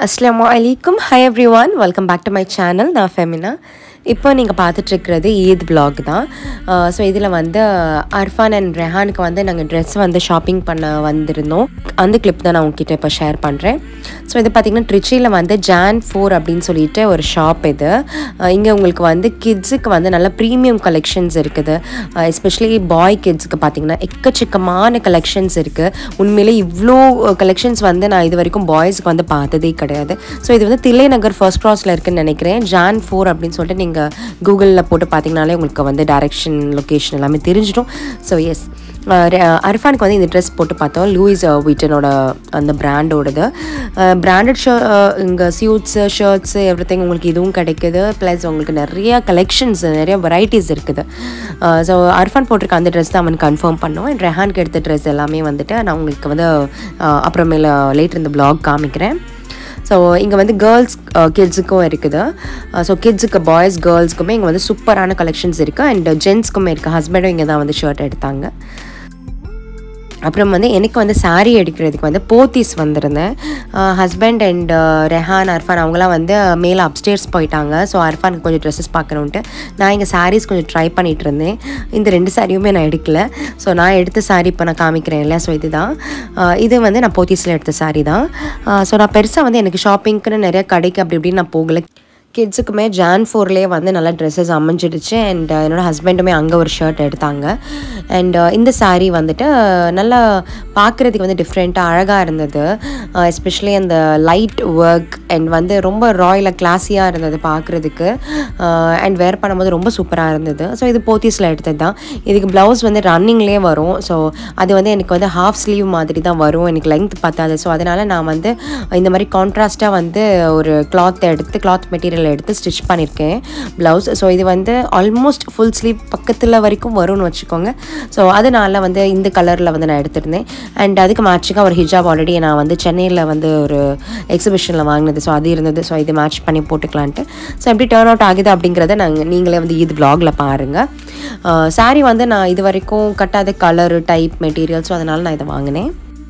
அஸ்லாமு அலைக்கும் hi everyone welcome back to my channel நான் ஃபெமினா இப்போ நீங்கள் பார்த்துட்ருக்கிறது ஈத் vlog தான் ஸோ இதில் வந்து அர்ஃபான் அண்ட் ரெஹானுக்கு வந்து நாங்கள் ட்ரெஸ் வந்து ஷாப்பிங் பண்ண வந்திருந்தோம் அந்த கிளிப் தான் நான் உங்ககிட்ட இப்போ ஷேர் பண்ணுறேன் ஸோ இது பார்த்திங்கன்னா ட்ரிச்சியில் வந்து ஜான் ஃபோர் அப்படின்னு சொல்லிட்டு ஒரு ஷாப் இது இங்கே உங்களுக்கு வந்து கிட்ஸுக்கு வந்து நல்ல ப்ரீமியம் கலெக்ஷன்ஸ் இருக்குது எஸ்பெஷலி பாய் கிட்ஸுக்கு பார்த்தீங்கன்னா எக்கச்சக்கமான கலெக்ஷன்ஸ் இருக்குது உண்மையிலே இவ்வளோ கலெக்ஷன்ஸ் வந்து நான் இது வரைக்கும் பாய்ஸ்க்கு வந்து பார்த்ததே கிடையாது ஸோ இது வந்து தில்லை நகர் ஃபர்ஸ்ட் க்ராஸில் இருக்குன்னு நினைக்கிறேன் ஜான் ஃபோர் அப்படின்னு சொல்லிட்டு நீங்கள் கூகுளில் போட்டு பார்த்தீங்கனாலே உங்களுக்கு வந்து டைரக்ஷன் லொக்கேஷன் எல்லாமே தெரிஞ்சிடும் ஸோ எஸ் அர்ஃபானுக்கு வந்து இந்த ட்ரெஸ் போட்டு பார்த்தோம் லூயிஸ் வீட்டனோட அந்த பிராண்டோடது பிராண்டட் ஷர்ட் இங்கே சியூட்ஸு ஷர்ட்ஸு எவ்ரி திங் உங்களுக்கு இதுவும் கிடைக்குது ப்ளஸ் உங்களுக்கு நிறைய கலெக்ஷன்ஸ் நிறைய வெரைட்டிஸ் இருக்குது ஸோ அர்ஃபான் போட்டிருக்க அந்த ட்ரெஸ் தான் அவன் கன்ஃபார்ம் பண்ணோம் அண்ட் ரெஹானுக்கு எடுத்த ட்ரெஸ் எல்லாமே வந்துட்டு நான் உங்களுக்கு வந்து அஹ், அப்புறமேல லேட்டர் இந்த blog காமிக்கிறேன் ஸோ இங்கே வந்து கேர்ள்ஸ் கிட்ஸுக்கும் இருக்குது ஸோ கிட்ஸுக்கு பாய்ஸ் கேர்ள்ஸ்க்குமே இங்கே வந்து சூப்பரான கலெக்ஷன்ஸ் இருக்குது அண்ட் ஜென்ஸ்க்குமே இருக்குது ஹஸ்பண்டும் இங்கே தான் வந்து ஷர்ட் எடுத்தாங்க அப்புறம் வந்து எனக்கு வந்து saree எடுக்கிறதுக்கு வந்து போத்தீஸ் வந்திருந்தேன் ஹஸ்பண்ட் அண்ட் ரெஹான் அர்ஃபான் அவங்களாம் வந்து மேலே அப்ஸ்டேர்ஸ் போயிட்டாங்க ஸோ அர்ஃபானுக்கு கொஞ்சம் ட்ரெஸ்ஸஸ் பார்க்கணுன்ட்டு நான் இங்கே sarees கொஞ்சம் ட்ரை பண்ணிகிட்டு இருந்தேன் இந்த ரெண்டு சாரியுமே நான் எடுக்கல ஸோ நான் எடுத்த saree இப்போ நான் காமிக்கிறேன் இல்லை ஸோ இதுதான் அஹ் இது வந்து நான் போத்தீஸில் எடுத்த saree தான் ஸோ நான் பெருசாக வந்து எனக்கு ஷாப்பிங்க்குன்னு நிறைய கடைக்கு அப்படி இப்படின்னு நான் போகலை கிட்ஸுக்குமே ஜான் ஃபோர்லேயே வந்து நல்லா ட்ரெஸ்ஸஸ் அமைஞ்சிடுச்சு அண்ட் என்னோடய ஹஸ்பண்டுமே அங்கே ஒரு ஷர்ட் எடுத்தாங்க அண்ட் இந்த saree வந்துட்டு நல்லா பார்க்குறதுக்கு வந்து டிஃப்ரெண்ட்டாக அழகாக இருந்தது எஸ்பெஷலி அந்த லைட் ஒர்க் அண்ட் வந்து ரொம்ப ராயலாக கிளாஸியாக இருந்தது பார்க்குறதுக்கு அண்ட் வேர் பண்ணும்போது ரொம்ப சூப்பராக இருந்தது ஸோ இது போத்தீஸில் எடுத்தது தான் இதுக்கு ப்ளவுஸ் வந்து ரன்னிங்லேயே வரும் ஸோ அது வந்து எனக்கு வந்து ஹாஃப் ஸ்லீவ் மாதிரி தான் வரும் எனக்கு லெங்த் பத்தாது ஸோ அதனால் நான் வந்து இந்த மாதிரி கான்ட்ராஸ்ட்டாக வந்து ஒரு கிளாத் எடுத்து கிளாத் மெட்டீரியல் எடுத்து ஸ்டிச் பண்ணியிருக்கேன் ப்ளவுஸ் ஸோ இது வந்து ஆல்மோஸ்ட் ஃபுல் ஸ்லீவ் பக்கத்தில் வரைக்கும் வரும்னு வச்சுக்கோங்க ஸோ அதனால வந்து இந்த கலரில் வந்து நான் எடுத்திருந்தேன் அண்ட் அதுக்கு மேட்சிங்காக ஒரு ஹிஜாப் ஆல்ரெடி நான் வந்து சென்னையில் வந்து ஒரு எக்ஸிபிஷனில் வாங்கினது ஸோ அது இருந்தது ஸோ இது மேட்ச் பண்ணி போட்டுக்கலான்ட்டு ஸோ எப்படி டேர்ன் அவுட் ஆகுது அப்படிங்கிறத நாங்கள் நீங்களே வந்து இது ப்ளாகில் பாருங்கள் saree வந்து நான் இது வரைக்கும் கட்டாத கலரு டைப் மெட்டீரியல் ஸோ அதனால் நான் இதை வாங்கினேன்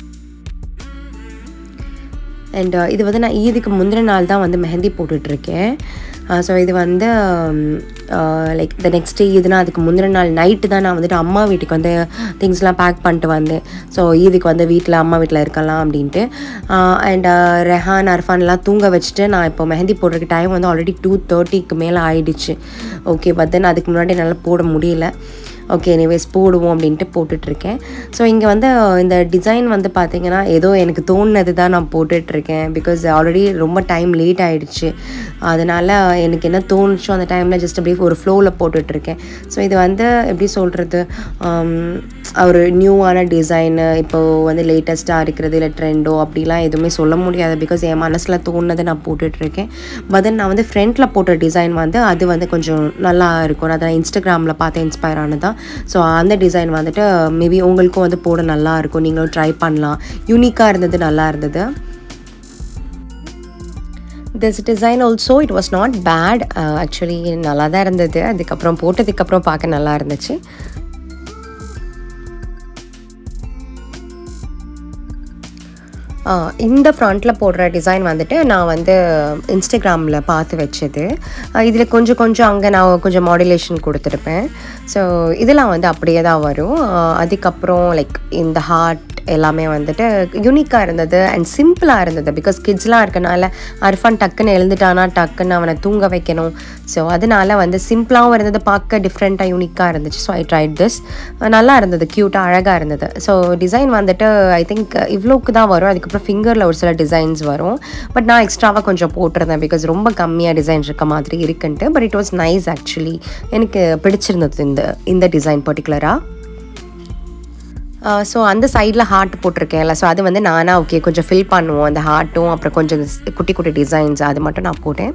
அண்ட் இது வந்து நான் ஈதுக்கு முந்தின நாள் தான் வந்து மெஹந்தி போட்டுட்ருக்கேன் ஸோ இது வந்து லைக் த நெக்ஸ்ட் டே இதுனா அதுக்கு முந்தின நாள் நைட்டு தான் நான் வந்துட்டு அம்மா வீட்டுக்கு வந்து திங்ஸ்லாம் பேக் பண்ணிட்டு வந்தேன் ஸோ ஈதுக்கு வந்து வீட்டில் அம்மா வீட்டில் இருக்கலாம் அப்படின்ட்டு அண்ட் ரெஹான் அர்ஃபான்லாம் தூங்க வச்சுட்டு நான் இப்போ மெஹந்தி போடுறதுக்கு டைம் வந்து ஆல்ரெடி டூ தேர்ட்டிக்கு மேலே ஆயிடுச்சு ஓகே பட் தென் அதுக்கு முன்னாடி என்னால் போட முடியல ஓகே எனிவேஸ் போடுவோம் அப்படின்ட்டு போட்டுட்ருக்கேன் ஸோ இங்கே வந்து இந்த டிசைன் வந்து பார்த்தீங்கன்னா ஏதோ எனக்கு தோணுனது தான் நான் போட்டுட்ருக்கேன் பிகாஸ் ஆல்ரெடி ரொம்ப டைம் லேட் ஆகிடுச்சு அதனால் எனக்கு என்ன தோணுச்சோ அந்த டைமில் ஜஸ்ட் அப்படியே ஒரு ஃப்ளோவில் போட்டுட்ருக்கேன் ஸோ இது வந்து எப்படி சொல்கிறது ஒரு நியூவான டிசைனு இப்போது வந்து லேட்டஸ்ட்டாக இருக்கிறது இல்லை ட்ரெண்டோ அப்படிலாம் எதுவுமே சொல்ல முடியாது பிகாஸ் என் மனசில் தோணுனதை நான் போட்டுட்ருக்கேன் பட் தென் நான் வந்து ஃப்ரண்ட்டில் போட்ட டிசைன் வந்து அது வந்து கொஞ்சம் நல்லா இருக்கும் அதை இன்ஸ்டாகிராமில் பார்த்து இன்ஸ்பயர் ஆனதான் ஸோ அந்த டிசைன் வந்துட்டு மேபி உங்களுக்கும் வந்து போட நல்லா இருக்கும் நீங்களும் ட்ரை பண்ணலாம் யூனிக்காக இருந்தது நல்லா இருந்தது this design also it was not bad actually நல்லா தான் இருந்தது அதுக்கப்புறம் போட்டதுக்கப்புறம் பார்க்க நல்லா இருந்துச்சு ஆ, இந்த ஃப்ரண்ட்டில் போடுற டிசைன் வந்துட்டு நான் வந்து இன்ஸ்டாகிராமில் பார்த்து வச்சது இதில் கொஞ்சம் கொஞ்சம் அங்கே நான் கொஞ்சம் மாடுலேஷன் கொடுத்துருப்பேன் ஸோ இதெல்லாம் வந்து அப்படியே தான் வரும் ஆ, அதுக்கப்புறம் லைக் இந்த ஹார்ட் எல்லாமே வந்துட்டு யூனிக்காக இருந்தது அண்ட் சிம்பிளாக இருந்தது பிகாஸ் கிட்ஸ்லாம் இருக்கனால அர்ஃபான் டக்குன்னு எழுந்துட்டானா டக்குன்னு அவனை தூங்க வைக்கணும் ஸோ அதனால வந்து சிம்பிளாகவும் இருந்தது பார்க்க டிஃப்ரெண்ட்டாக யூனிக்காக இருந்துச்சு ஸோ ஐ ட்ரைட் திஸ் நல்லா இருந்தது க்யூட்டாக அழகாக இருந்தது ஸோ டிசைன் வந்துட்டு ஐ திங்க் இவ்வளோக்கு தான் வரும் அதுக்கப்புறம் ஃபிங்கரில் ஒரு சில டிசைன்ஸ் வரும் பட் நான் எக்ஸ்ட்ராவாக கொஞ்சம் போட்டிருந்தேன் பிகாஸ் ரொம்ப கம்மியாக டிசைன் இருக்க மாதிரி இருக்குன்ட்டு but it was nice actually எனக்கு பிடிச்சிருந்தது இந்த இந்த டிசைன் பர்டிகுலராக ஸோ அந்த சைடில் ஹார்ட் போட்டிருக்கேன்ல ஸோ அது வந்து நானாக ஓகே கொஞ்சம் ஃபில் பண்ணுவோம் அந்த ஹார்ட்டும் அப்புறம் கொஞ்சம் இந்த குட்டி குட்டி டிசைன்ஸ் அது மட்டும் நான் போட்டேன்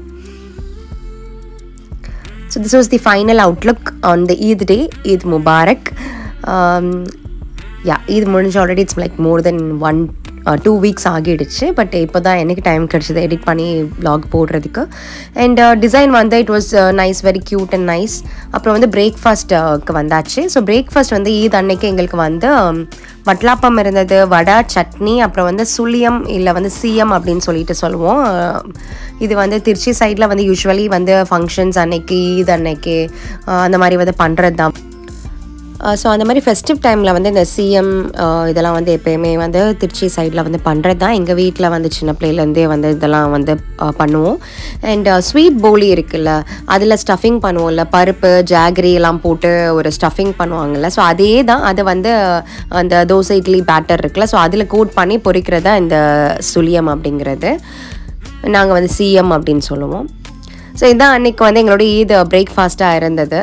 so this was the final outlook on the Eid day Eid முபாரக் யா இது முடிஞ்சு already it's like more then one two weeks ஆகிடுச்சு பட் இப்போ தான் எனக்கு டைம் கிடச்சிது எடிட் பண்ணி vlog போடுறதுக்கு அண்ட் டிசைன் வந்து it was nice very cute and nice அப்புறம் வந்து பிரேக்ஃபாஸ்ட்டுக்கு வந்தாச்சு ஸோ பிரேக்ஃபாஸ்ட் வந்து ஈத் அன்னைக்கு எங்களுக்கு வந்து um, வட்லாப்பம் இருந்தது வடை சட்னி அப்புறம் வந்து சுழியம் இல்லை வந்து சிஎம் அப்படின்னு சொல்லிட்டு சொல்லுவோம் அஹ் இது வந்து திருச்சி சைடில் வந்து யூஸ்வலி வந்து ஃபங்க்ஷன்ஸ் அன்னைக்கு ஈத் அன்னைக்கு அஹ் அந்த மாதிரி வந்து பண்ணுறது தான் ஸோ அந்த மாதிரி ஃபெஸ்டிவ் டைமில் வந்து இந்த சிஎம் இதெல்லாம் வந்து எப்போயுமே வந்து திருச்சி சைடில் வந்து பண்ணுறது தான் எங்கள் வீட்டில் வந்து சின்ன பிள்ளையிலேருந்தே வந்து இதெல்லாம் வந்து அஹ், பண்ணுவோம் அண்ட் ஸ்வீட் போலி இருக்குல்ல அதில் ஸ்டஃபிங் பண்ணுவோம்ல பருப்பு ஜாகரி எல்லாம் போட்டு ஒரு ஸ்டஃபிங் பண்ணுவாங்கல்ல ஸோ அதே தான் அது வந்து அந்த தோசை இட்லி பேட்டர் இருக்குல்ல ஸோ அதில் கோட் பண்ணி பொரிக்கிறது தான் இந்த சுழியம் அப்படிங்கிறது நாங்கள் வந்து சிஎம் அப்படின்னு சொல்லுவோம் ஸோ இதான் அன்னைக்கு வந்து எங்களோட ஈத் பிரேக்ஃபாஸ்ட்டாக இருந்தது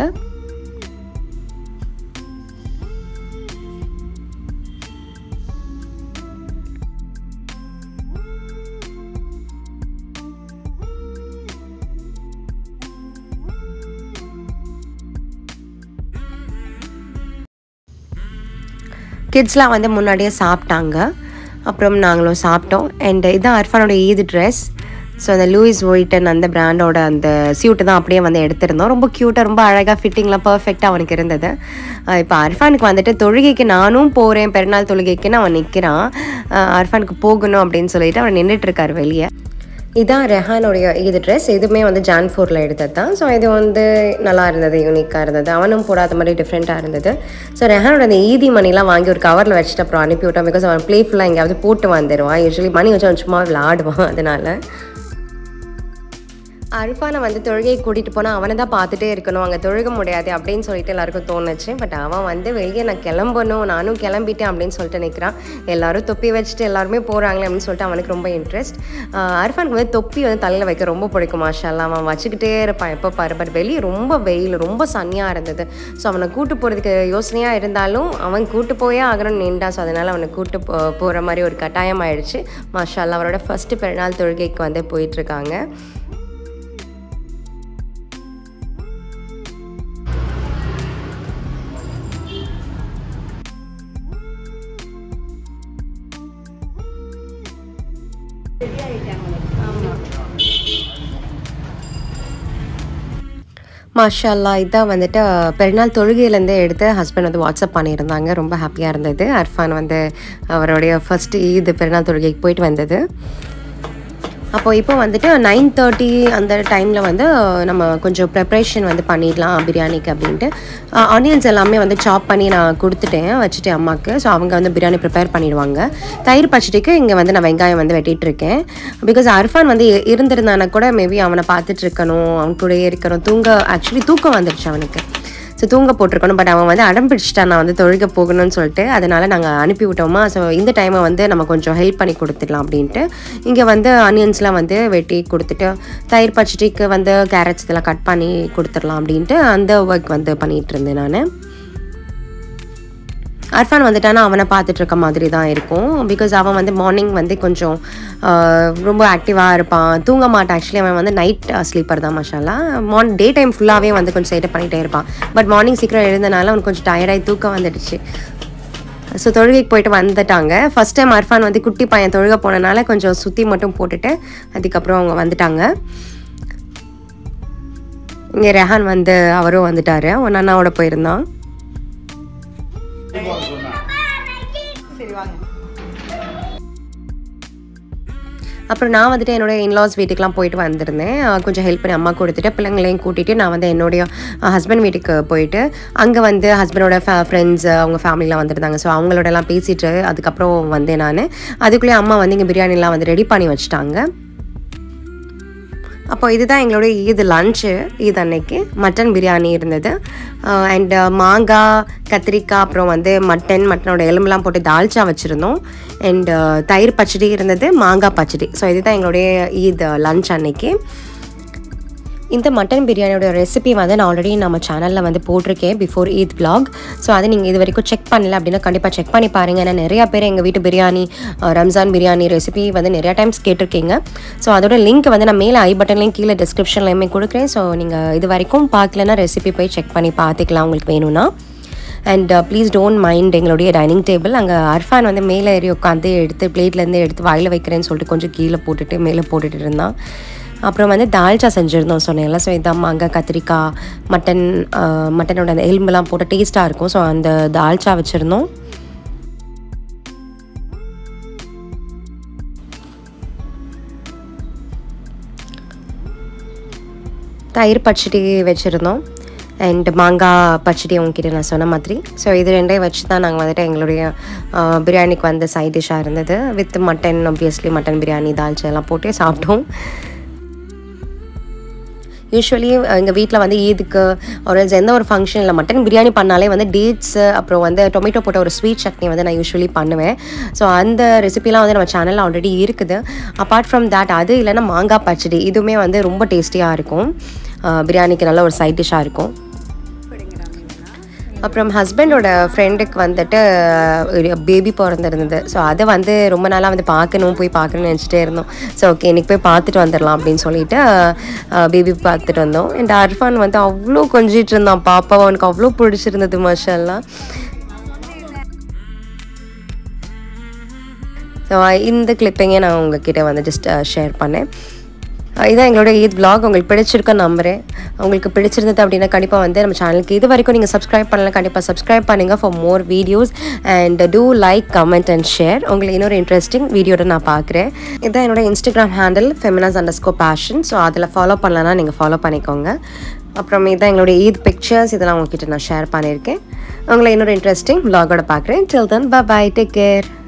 கிட்ஸ்லாம் வந்து முன்னாடியே சாப்பிட்டாங்க அப்புறம் நாங்களும் சாப்பிட்டோம் அண்ட் இதுதான் அர்ஃபானோட ஈது ட்ரெஸ் ஸோ அந்த லூயிஸ் ஒயிட்டன் அந்த பிராண்டோட அந்த சியூட்டு தான் அப்படியே வந்து எடுத்திருந்தோம் ரொம்ப க்யூட்டாக ரொம்ப அழகாக ஃபிட்டிங்லாம் பர்ஃபெக்டாக அவனுக்கு இருந்தது இப்போ அர்ஃபானுக்கு வந்துட்டு தொழுகைக்கு நானும் போகிறேன் பெருநாள் தொழுகைக்குன்னு அவன் நிற்கிறான் அர்ஃபானுக்கு போகணும் அப்படின்னு சொல்லிட்டு அவன் நின்றுட்டு இருக்காரு வெளியே இதான் ரெஹானுடைய இது ட்ரெஸ் இதுவுமே வந்து ஜான் ஃபோரில் எடுத்தது தான் ஸோ இது வந்து நல்லா இருந்தது யூனிக்காக இருந்தது அவனும் போடாத மாதிரி டிஃப்ரெண்ட்டாக இருந்தது ஸோ ரெஹானோட அந்த ஈதி மணிலாம் வாங்கி ஒரு கவரில் வச்சுட்டு அப்புறம் அனுப்பி விட்டான் பிகாஸ் அவன் ப்ளேஃபுல்லாக எங்கேயாவது போட்டு வந்துடுவான் யூஸ்வலி மணி வச்சு அவன் சும்மா விளாடுவான் அதனால அல்ஃபானை வந்து தொழுகையை கூட்டிகிட்டு போனால் அவனை தான் பார்த்துட்டே இருக்கணும் அங்கே தொழுக முடியாது அப்படின்னு சொல்லிட்டு எல்லாருக்கும் தோணுச்சு பட் அவன் வந்து வெளியே நான் கிளம்பணும் நானும் கிளம்பிட்டேன் அப்படின்னு சொல்லிட்டு நிற்கிறான் எல்லாரும் தொப்பி வச்சுட்டு எல்லாருமே போகிறாங்களே அப்படின்னு சொல்லிட்டு அவனுக்கு ரொம்ப இன்ட்ரெஸ்ட் அர்ஃபானுக்கு வந்து தொப்பி வந்து தலையில் வைக்க ரொம்ப பிடிக்கும் மாஷால்லாம் அவன் வச்சுக்கிட்டே இருப்பான் எப்போ பாரு பட் வெளியே ரொம்ப வெயில் ரொம்ப சன்னியாக இருந்தது ஸோ அவனை கூட்டு போகிறதுக்கு யோசனையாக இருந்தாலும் அவன் கூட்டு போயே ஆகணும்னு நின்றான் ஸோ அதனால் அவனை கூட்டு போ போகிற மாதிரி ஒரு கட்டாயம் ஆயிடுச்சு மாஷால்லா அவரோட ஃபஸ்ட்டு பெருநாள் தொழுகைக்கு வந்து போயிட்டுருக்காங்க மாஷால்லா இதான் வந்துட்டு பெருநாள் தொழுகையிலேருந்தே எடுத்து ஹஸ்பண்ட் வந்து வாட்ஸ்அப் பண்ணியிருந்தாங்க ரொம்ப ஹாப்பியாக இருந்தது அர்ஃபான் வந்து அவருடைய ஃபர்ஸ்ட் ஈத் பெருநாள் தொழுகைக்கு போயிட்டு வந்தது அப்போ இப்போ வந்துட்டு நைன் தேர்ட்டி அந்த டைமில் வந்து நம்ம கொஞ்சம் ப்ரிப்ரேஷன் வந்து பண்ணிடலாம் பிரியாணிக்கு அப்படின்ட்டு ஆனியன்ஸ் எல்லாமே வந்து சாப் பண்ணி நான் கொடுத்துட்டேன் வச்சுட்டு அம்மாவுக்கு ஸோ அவங்க வந்து பிரியாணி ப்ரிப்பேர் பண்ணிடுவாங்க தயிர் பச்சடிக்கு இங்கே வந்து நான் வெங்காயம் வந்து வெட்டிட்டு இருக்கேன் பிகாஸ் அர்ஃபான் வந்து இ- இருந்திருந்தானா கூட மேபி அவனை பார்த்துட்டு இருக்கணும் அவன் கூடயே இருக்கணும் தூங்க ஆக்சுவலி தூக்கம் வந்துடுச்சு அவனுக்கு ஸோ தூங்க போட்டிருக்கணும் பட் அவன் வந்து அடம் பிடிச்சிட்டான் நான் வந்து தொழுக போகணும்னு சொல்லிட்டு அதனால நாங்கள் அனுப்பி விட்டோமா ஸோ இந்த டைமை வந்து நம்ம கொஞ்சம் ஹெல்ப் பண்ணி கொடுத்துடலாம் அப்படின்ட்டு இங்கே வந்து ஆனியன்ஸ்லாம் வந்து வெட்டி கொடுத்துட்டு தயிர் பச்சடிக்கு வந்து கேரட்ஸ் இதெல்லாம் கட் பண்ணி கொடுத்துடலாம் அப்படின்ட்டு அந்த ஒர்க் வந்து பண்ணிகிட்டு இருந்தேன் நான் அர்ஃபான் வந்துட்டானா அவனை பார்த்துட்டு இருக்க மாதிரி தான் இருக்கும் பிகாஸ் அவன் வந்து மார்னிங் வந்து கொஞ்சம் ஆஹ், ரொம்ப ஆக்டிவாக இருப்பான் தூங்க மாட்டான் ஆக்சுவலி அவன் வந்து நைட் ஸ்லீப்பர் தான் மஷாலா மார்ன் டே டைம் ஃபுல்லாகவே வந்து கொஞ்சம் சேட்டை பண்ணிகிட்டே இருப்பான் பட் மார்னிங் சீக்கிரம் எழுந்தனால அவனுக்கு கொஞ்சம் டயர்டாகி தூக்கம் வந்துடுச்சு ஸோ தொழுகைக்கு போயிட்டு வந்துட்டாங்க ஃபர்ஸ்ட் டைம் அர்ஃபான் வந்து குட்டி பையன் தொழுக போனனால கொஞ்சம் சுற்றி மட்டும் போட்டுட்டு அதுக்கப்புறம் அவங்க வந்துட்டாங்க இங்கே ரெஹான் வந்து அவரும் வந்துட்டாரு அவன் அண்ணாவோட போயிருந்தான் சரி வாங்க அப்புறம் நான் வந்துட்டு என்னோட இன்லாஸ் வீட்டுக்குலாம் போயிட்டு வந்திருந்தேன் அஹ் கொஞ்சம் ஹெல்ப் பண்ணி அம்மா கொடுத்துட்டு பிள்ளைங்களையும் கூட்டிகிட்டு நான் வந்து என்னுடைய ஹஸ்பண்ட் வீட்டுக்கு போயிட்டு அங்கே வந்து ஹஸ்பண்டோட ஃபே ஃப்ரெண்ட்ஸ் அவங்க ஃபேமிலிலாம் வந்திருந்தாங்க ஸோ அவங்களோட எல்லாம் பேசிட்டு அதுக்கப்புறம் வந்தேன் நான் அதுக்குள்ளேயே அம்மா வந்து இங்கே பிரியாணிலாம் வந்து ரெடி பண்ணி வச்சுட்டாங்க அப்போ இதுதான் எங்களோட ஈது லஞ்சு ஈத் அன்னைக்கு மட்டன் பிரியாணி இருந்தது அண்ட் மாங்காய் கத்திரிக்காய் அப்புறம் வந்து மட்டன் மட்டனோட எலும்புலாம் போட்டு தால்ச்சா வச்சுருந்தோம் அண்ட் தயிர் பச்சடி இருந்தது மாங்காய் பச்சடி ஸோ இதுதான் எங்களுடைய ஈத் லஞ்ச் அன்னைக்கு இந்த மட்டன் பிரியாணியோட ரெசிபி வந்து நான் ஆல்ரெடி நம்ம சேனலில் வந்து போட்டிருக்கேன் பிஃபோர் ஈத் vlog ஸோ அதை நீங்கள் இது வரைக்கும் செக் பண்ணல அப்படின்னா கண்டிப்பாக செக் பண்ணி பாருங்கள் ஏன்னா நிறையா பேர் எங்கள் வீட்டு பிரியாணி அஹ், ரம்ஜான் பிரியாணி ரெசிபி வந்து நிறையா டைம்ஸ் கேட்டிருக்கீங்க ஸோ அதோட லிங்க் வந்து நான் மேலே ஐ பட்டன்லேயும் கீழே டிஸ்கிரிப்ஷன்லையுமே கொடுக்குறேன் ஸோ நீங்கள் இது வரைக்கும் பார்க்கலன்னா ரெசிபி போய் செக் பண்ணி பார்த்துக்கலாம் உங்களுக்கு வேணும்னா அண்ட் ப்ளீஸ் டோன்ட் மைண்ட் எங்களுடைய டைனிங் டேபிள் அங்கே அர்ஃபான் வந்து மேலே ஏறி உட்காந்து எடுத்து பிளேட்லேருந்து எடுத்து வாயில் வைக்கிறேன்னு சொல்லிட்டு கொஞ்சம் கீழே போட்டுட்டு மேலே போட்டுட்டு இருந்தான் அப்புறம் வந்து தால்ச்சா செஞ்சுருந்தோம் சொன்னேன்ல ஸோ இதான் மாங்காய் கத்திரிக்காய் மட்டன் ஆஹ், மட்டனோட அந்த எலும்பெல்லாம் போட்டு டேஸ்ட்டாக இருக்கும் ஸோ அந்த தால்ச்சா வச்சுருந்தோம் தயிர் பச்சடி வச்சுருந்தோம் அண்ட் மாங்காய் பச்சடி உங்ககிட்ட நான் சொன்ன மாதிரி ஸோ இது ரெண்டையும் வச்சு தான் நாங்கள் வந்துட்டு எங்களுடைய ஆஹ், பிரியாணிக்கு வந்து சைட் டிஷ்ஷாக இருந்தது with mutton obviously mutton biryani dalcha எல்லாம் போட்டு சாப்பிட்டோம் யூஸ்வலி எங்கள் வீட்டில் வந்து ஈதுக்கு ஒரு எந்த ஒரு ஃபங்க்ஷனில் மட்டன் பிரியாணி பண்ணாலே வந்து டேட்ஸு அப்புறம் வந்து டொமேட்டோ போட்ட ஒரு ஸ்வீட் சட்னி வந்து நான் யூஸ்வலி பண்ணுவேன் ஸோ அந்த ரெசிபிலாம் வந்து நம்ம சேனலில் ஆல்ரெடி இருக்குது அப்பார்ட் ஃப்ரம் தேட் அது இல்லைன்னா மாங்காய் பச்சடி இதுவுமே வந்து ரொம்ப டேஸ்டியாக இருக்கும் ஆஹ் பிரியாணிக்கு நல்ல ஒரு சைட் டிஷ்ஷாக இருக்கும் அப்புறம் ஹஸ்பண்டோட ஃப்ரெண்டுக்கு வந்துட்டு பேபி பிறந்திருந்தது ஸோ அதை வந்து ரொம்ப நாளாக வந்து பார்க்கணும் போய் பார்க்கணும்னு நினச்சிட்டே இருந்தோம் ஸோ ஓகே இன்னைக்கு போய் பார்த்துட்டு வந்துடலாம் அப்படின்னு சொல்லிட்டு பேபி பார்த்துட்டு வந்தோம் அண்ட் அர்ஃபான் வந்து அவ்வளோ கொஞ்சிட்டு இருந்தான் பாப்பாவை அவனுக்கு அவ்வளோ பிடிச்சிருந்தது மஷால்லாம் ஸோ இந்த கிளிப்பிங்கை நான் உங்ககிட்ட வந்து ஜஸ்ட் ஷேர் பண்ணேன் அஹ் இதான் எங்களோட ஈத் vlog உங்களுக்கு பிடிச்சிருக்குன்னு நம்புறேன் உங்களுக்கு பிடிச்சிருந்தது அப்படின்னா கண்டிப்பாக வந்து நம்ம சேனலுக்கு இது வரைக்கும் நீங்கள் சப்ஸ்கிரைப் பண்ணலாம் கண்டிப்பாக சப்ஸ்கிரைப் பண்ணுங்கள் for more videos and to like comment and share உங்களுக்கு இன்னொரு இன்ட்ரெஸ்டிங் வீடியோட நான் பார்க்குறேன் இதான் என்னோட Instagram handle Femina's underscore fashion so அதில் ஃபாலோ பண்ணலன்னா நீங்கள் ஃபாலோ பண்ணிக்கோங்க அப்புறம் இதான் எங்களுடைய ஈத் பிக்சர்ஸ் இதெல்லாம் உங்ககிட்ட நான் ஷேர் பண்ணியிருக்கேன் உங்களை இன்னொரு இன்ட்ரெஸ்டிங் vlog-ஓட பார்க்குறேன் till then bye take care